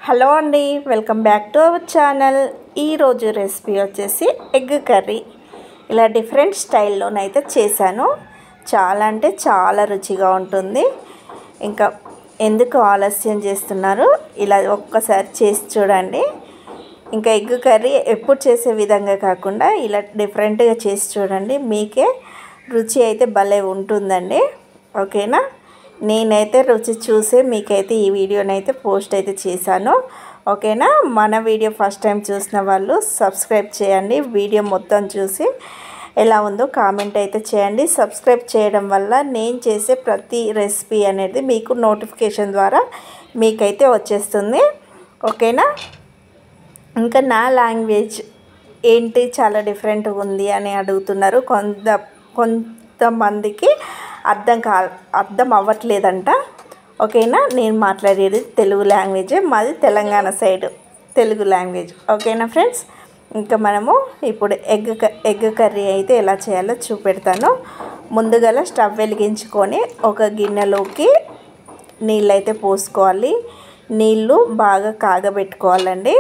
hello అండి welcome back to our channel ఈరోజు recipe వచ్చేసి ఎగ్ కర్రీ ఇలా డిఫరెంట్ స్టైల్లోనైతే చేశాను చాలా అంటే చాలా రుచిగా ఉంటుంది ఇంకా ఎందుకు ఆలస్యం చేస్తున్నారు ఇలా ఒక్కసారి చేసి చూడండి ఇంకా ఎగ్ కర్రీ ఎప్పుడు చేసే విధంగా కాకుండా ఇలా డిఫరెంట్గా చేసి చూడండి మీకే రుచి అయితే భలే ఉంటుందండి ఓకేనా నేనైతే రుచి చూసే మీకైతే ఈ వీడియోనైతే పోస్ట్ అయితే చేశాను ఓకేనా మన వీడియో ఫస్ట్ టైం చూసిన వాళ్ళు సబ్స్క్రైబ్ చేయండి వీడియో మొత్తం చూసి ఎలా ఉందో కామెంట్ అయితే చేయండి సబ్స్క్రైబ్ చేయడం వల్ల నేను చేసే ప్రతి రెసిపీ అనేది మీకు నోటిఫికేషన్ ద్వారా మీకైతే వచ్చేస్తుంది ఓకేనా ఇంకా నా లాంగ్వేజ్ ఏంటి చాలా డిఫరెంట్గా ఉంది అని అడుగుతున్నారు కొంత కొంతమందికి అర్థం కా అర్థం అవ్వట్లేదంట ఓకేనా నేను మాట్లాడేది తెలుగు లాంగ్వేజే మాది తెలంగాణ సైడ్ తెలుగు లాంగ్వేజ్ ఓకేనా ఫ్రెండ్స్ ఇంకా మనము ఇప్పుడు ఎగ్ ఎగ్ కర్రీ అయితే ఎలా చేయాలో చూపెడతాను ముందుగా స్టవ్ వెలిగించుకొని ఒక గిన్నెలోకి నీళ్ళు అయితే పోసుకోవాలి నీళ్ళు బాగా కాగబెట్టుకోవాలండి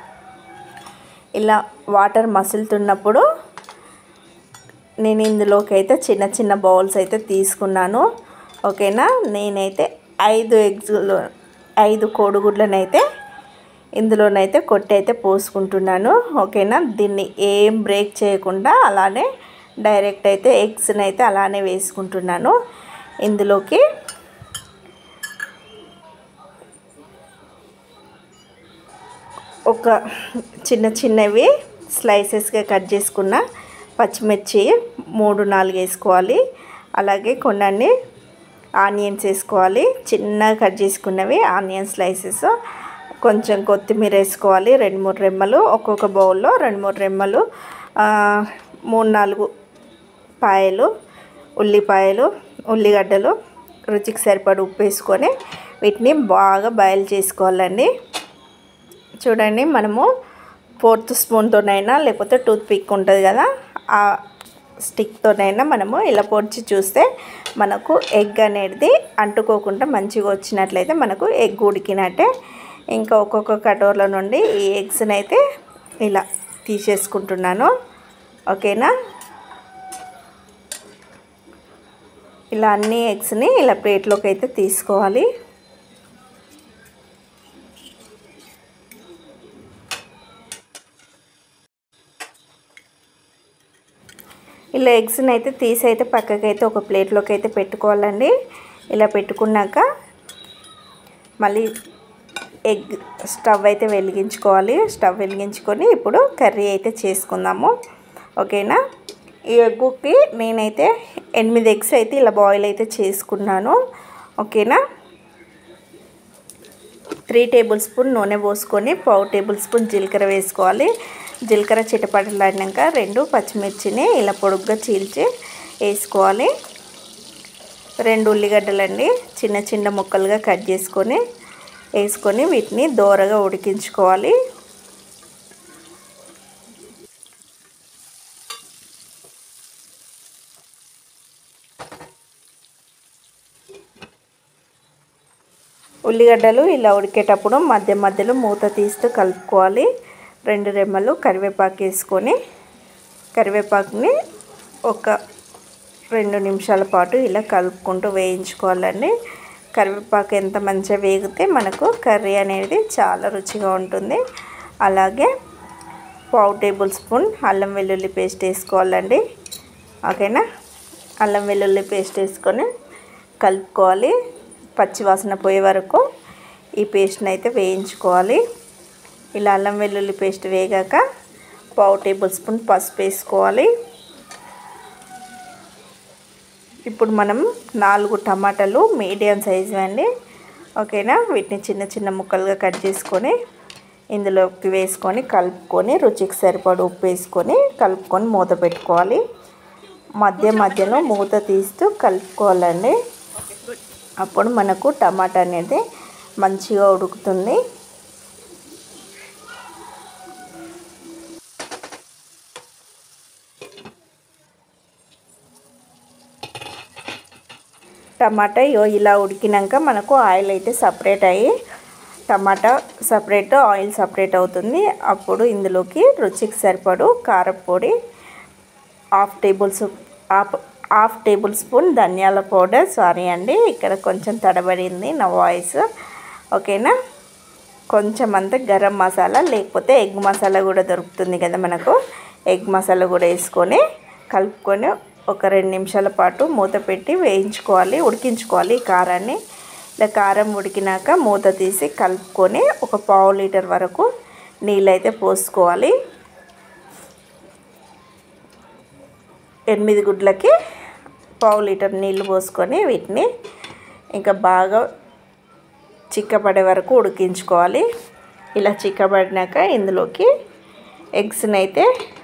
ఇలా వాటర్ మసులుతున్నప్పుడు నేను ఇందులోకి అయితే చిన్న చిన్న బౌల్స్ అయితే తీసుకున్నాను ఓకేనా నేనైతే ఐదు ఎగ్స్లు ఐదు కోడిగుడ్లనైతే ఇందులోనైతే కొట్టి అయితే పోసుకుంటున్నాను ఓకేనా దీన్ని ఏం బ్రేక్ చేయకుండా అలానే డైరెక్ట్ అయితే ఎగ్స్ని అయితే అలానే వేసుకుంటున్నాను ఇందులోకి ఒక చిన్న చిన్నవి స్లైసెస్గా కట్ చేసుకున్న పచ్చిమిర్చి మూడు నాలుగు వేసుకోవాలి అలాగే కొన్ని ఆనియన్స్ వేసుకోవాలి చిన్నగా కట్ చేసుకున్నవి ఆనియన్ స్లైసెస్ కొంచెం కొత్తిమీర వేసుకోవాలి రెండు మూడు రెమ్మలు ఒక్కొక్క బౌల్లో రెండు మూడు రెమ్మలు మూడు నాలుగు పాయలు ఉల్లిపాయలు ఉల్లిగడ్డలు రుచికి సరిపడి ఉప్పు వేసుకొని వీటిని బాగా బాయిల్ చేసుకోవాలండి చూడండి మనము ఫోర్త్ స్పూన్తోనైనా లేకపోతే టూత్ పిక్ ఉంటుంది కదా ఆ స్టిక్తోనైనా మనము ఇలా పొడిచి చూస్తే మనకు ఎగ్ అనేది అంటుకోకుండా మంచిగా వచ్చినట్లయితే మనకు ఎగ్ ఉడికినట్టే ఇంకా ఒక్కొక్క కటోర్ల నుండి ఈ ఎగ్స్ని అయితే ఇలా తీసేసుకుంటున్నాను ఓకేనా ఇలా అన్ని ఎగ్స్ని ఇలా ప్లేట్లోకి అయితే తీసుకోవాలి ఇలా ఎగ్స్ని అయితే తీసి అయితే పక్కకైతే ఒక ప్లేట్లోకి అయితే పెట్టుకోవాలండి ఇలా పెట్టుకున్నాక మళ్ళీ ఎగ్ స్టవ్ అయితే వెలిగించుకోవాలి స్టవ్ వెలిగించుకొని ఇప్పుడు కర్రీ అయితే చేసుకుందాము ఓకేనా ఈ ఎగ్గుకి నేనైతే ఎనిమిది ఎగ్స్ అయితే ఇలా బాయిల్ అయితే చేసుకున్నాను ఓకేనా త్రీ టేబుల్ స్పూన్ నూనె పోసుకొని పావు టేబుల్ స్పూన్ జీలకర్ర వేసుకోవాలి జీలకర్ర చిటపటలాడినాక రెండు పచ్చిమిర్చిని ఇలా పొడుగ్గా చీల్చి వేసుకోవాలి రెండు ఉల్లిగడ్డలండి చిన్న చిన్న ముక్కలుగా కట్ చేసుకొని వేసుకొని వీటిని దోరగా ఉడికించుకోవాలి ఉల్లిగడ్డలు ఇలా ఉడికేటప్పుడు మధ్య మధ్యలో మూత తీస్తూ కలుపుకోవాలి రెండు రెమ్మలు కరివేపాకు వేసుకొని కరివేపాకుని ఒక రెండు నిమిషాల పాటు ఇలా కలుపుకుంటూ వేయించుకోవాలండి కరివేపాకు ఎంత మంచిగా వేగితే మనకు కర్రీ అనేది చాలా రుచిగా ఉంటుంది అలాగే పావు టేబుల్ స్పూన్ అల్లం వెల్లుల్లి పేస్ట్ వేసుకోవాలండి ఓకేనా అల్లం వెల్లుల్లి పేస్ట్ వేసుకొని కలుపుకోవాలి పచ్చివాసన పోయే వరకు ఈ పేస్ట్ని అయితే వేయించుకోవాలి ఇలా అల్లం వెల్లుల్లి పేస్ట్ వేగాక పావు టేబుల్ స్పూన్ పసుపు వేసుకోవాలి ఇప్పుడు మనం నాలుగు టమాటాలు మీడియం సైజు అండి ఓకేనా వీటిని చిన్న చిన్న ముక్కలుగా కట్ చేసుకొని ఇందులోకి వేసుకొని కలుపుకొని రుచికి సరిపడి ఉప్పు వేసుకొని కలుపుకొని మూత పెట్టుకోవాలి మధ్య మధ్యలో మూత తీస్తూ కలుపుకోవాలండి అప్పుడు మనకు టమాటా అనేది మంచిగా ఉడుకుతుంది టమాటా ఇలా ఉడికినాక మనకు ఆయిల్ అయితే సపరేట్ అయ్యి టమాటా సపరేట్ ఆయిల్ సపరేట్ అవుతుంది అప్పుడు ఇందులోకి రుచికి సరిపడు కారపొడి half tablespoon half half tablespoon ధనియాల పౌడర్ సారీ అండి ఇక్కడ కొంచెం తడబడింది నా వాయిస్ ఓకేనా కొంచెం అంత గరం మసాలా లేకపోతే ఎగ్ మసాలా కూడా దొరుకుతుంది కదా మనకు ఎగ్ మసాలా కూడా వేసుకొని కలుపుకొని ఒక రెండు నిమిషాల పాటు మూత పెట్టి వేయించుకోవాలి ఉడికించుకోవాలి ఈ కారాన్ని ఇలా కారం ఉడికినాక మూత తీసి కలుపుకొని ఒక పావు లీటర్ వరకు నీళ్ళైతే పోసుకోవాలి ఎనిమిది గుడ్లకి పావు లీటర్ నీళ్ళు పోసుకొని వీటిని ఇంకా బాగా చిక్కపడే వరకు ఉడికించుకోవాలి ఇలా చిక్కబడినాక ఇందులోకి ఎగ్స్ని అయితే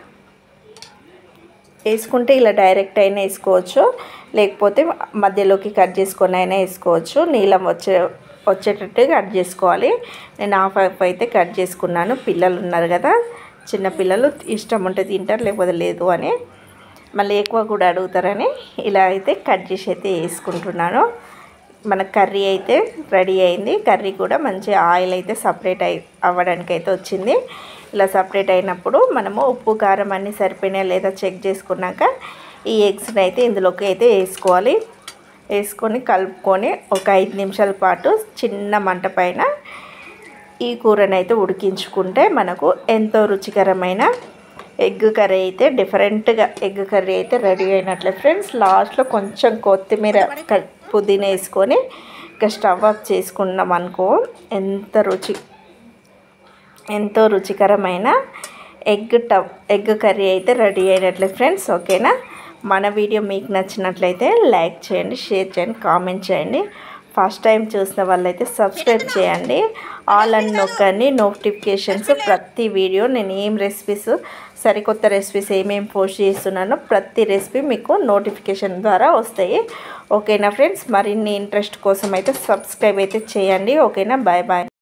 వేసుకుంటే ఇలా డైరెక్ట్ అయినా వేసుకోవచ్చు లేకపోతే మధ్యలోకి కట్ చేసుకొని అయినా వేసుకోవచ్చు నీలం వచ్చే వచ్చేటట్టు కట్ చేసుకోవాలి నేను హాఫ్ హాఫ్ అయితే కట్ చేసుకున్నాను పిల్లలు ఉన్నారు కదా చిన్న పిల్లలు ఇష్టం ఉంటే తింటారు లేకపోతే లేదు అని మళ్ళీ ఎక్కువ కూడా అడుగుతారని ఇలా అయితే కట్ చేసి అయితే వేసుకుంటున్నాను మన కర్రీ అయితే రెడీ అయింది కర్రీ కూడా మంచి ఆయిల్ అయితే సపరేట్ అయి అవ్వడానికి అయితే వచ్చింది ఇలా సపరేట్ అయినప్పుడు మనము ఉప్పు కారం అన్నీ సరిపోయినాయా లేదా చెక్ చేసుకున్నాక ఈ ఎగ్స్ని అయితే ఇందులోకి అయితే వేసుకోవాలి వేసుకొని కలుపుకొని ఒక ఐదు నిమిషాల పాటు చిన్న మంట పైన ఈ కూరని అయితే ఉడికించుకుంటే మనకు ఎంతో రుచికరమైన ఎగ్ కర్రీ అయితే డిఫరెంట్గా ఎగ్ కర్రీ అయితే రెడీ అయినట్లే ఫ్రెండ్స్ లాస్ట్లో కొంచెం కొత్తిమీర క- పుదీనా వేసుకొని ఇంకా స్టవ్ ఆఫ్ చేసుకున్నాం అనుకో ఎంత రుచి ఎంతో రుచికరమైన ఎగ్ టవ్ ఎగ్ కర్రీ అయితే రెడీ అయినట్లే ఫ్రెండ్స్ ఓకేనా మన వీడియో మీకు నచ్చినట్లయితే లైక్ చేయండి షేర్ చేయండి కామెంట్ చేయండి ఫస్ట్ టైం చూసిన వాళ్ళైతే సబ్స్క్రైబ్ చేయండి ఆల్ అని నొక్కండి నోటిఫికేషన్స్ ప్రతి వీడియో నేను ఏం రెసిపీస్ సరికొత్త రెసిపీస్ ఏమేమి పోస్ట్ చేస్తున్నానో ప్రతి రెసిపీ మీకు నోటిఫికేషన్ ద్వారా వస్తాయి ఓకేనా ఫ్రెండ్స్ మరిన్ని ఇంట్రెస్ట్ కోసం అయితే సబ్స్క్రైబ్ అయితే చేయండి ఓకేనా బాయ్ బాయ్